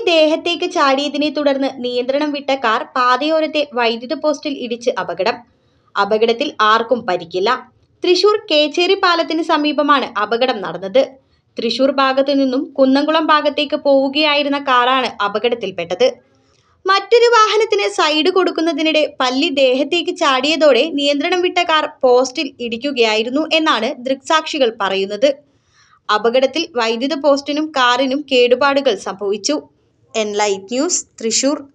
ദേഹത്തേക്ക് ചാടിയതിനെ തുടർന്ന് നിയന്ത്രണം വിട്ട കാർ പാതയോരത്തെ വൈദ്യുത പോസ്റ്റിൽ ഇടിച്ച് അപകടം അപകടത്തിൽ ആർക്കും പരിക്കില്ല തൃശൂർ കേച്ചേരി പാലത്തിന് സമീപമാണ് അപകടം നടന്നത് തൃശൂർ ഭാഗത്തു നിന്നും കുന്നംകുളം ഭാഗത്തേക്ക് പോവുകയായിരുന്ന കാറാണ് അപകടത്തിൽപ്പെട്ടത് മറ്റൊരു വാഹനത്തിന് സൈഡ് കൊടുക്കുന്നതിനിടെ പല്ലി ദേഹത്തേക്ക് ചാടിയതോടെ നിയന്ത്രണം വിട്ട കാർ പോസ്റ്റിൽ ഇടിക്കുകയായിരുന്നു എന്നാണ് ദൃക്സാക്ഷികൾ പറയുന്നത് അപകടത്തിൽ വൈദ്യുത പോസ്റ്റിനും കാറിനും കേടുപാടുകൾ സംഭവിച്ചു എൻലൈറ്റ് ന്യൂസ് തൃശൂർ